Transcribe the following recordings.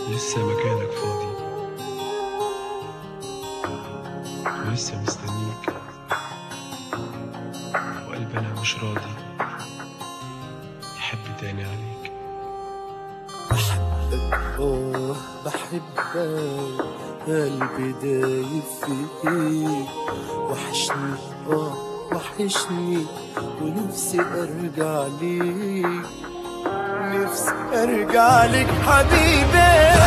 لسه مكانك فاضي ولسه مستنيك وقلبي انا مش راضي يحب تاني عليك آه بحبك قلبي دايب فيك وحشني آه وحشني ونفسي أرجع ليك نفسي أرجع لك حبيبي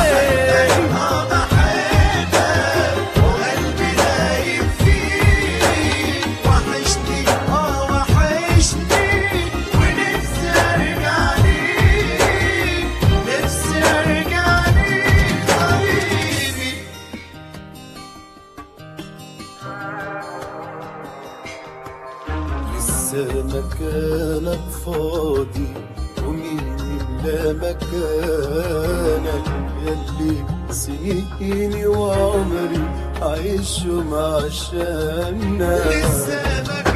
لسه مكانك فاضي ومين يملى مكانك يلي سنيني وعمري عايشهم عشانك لسه مكانك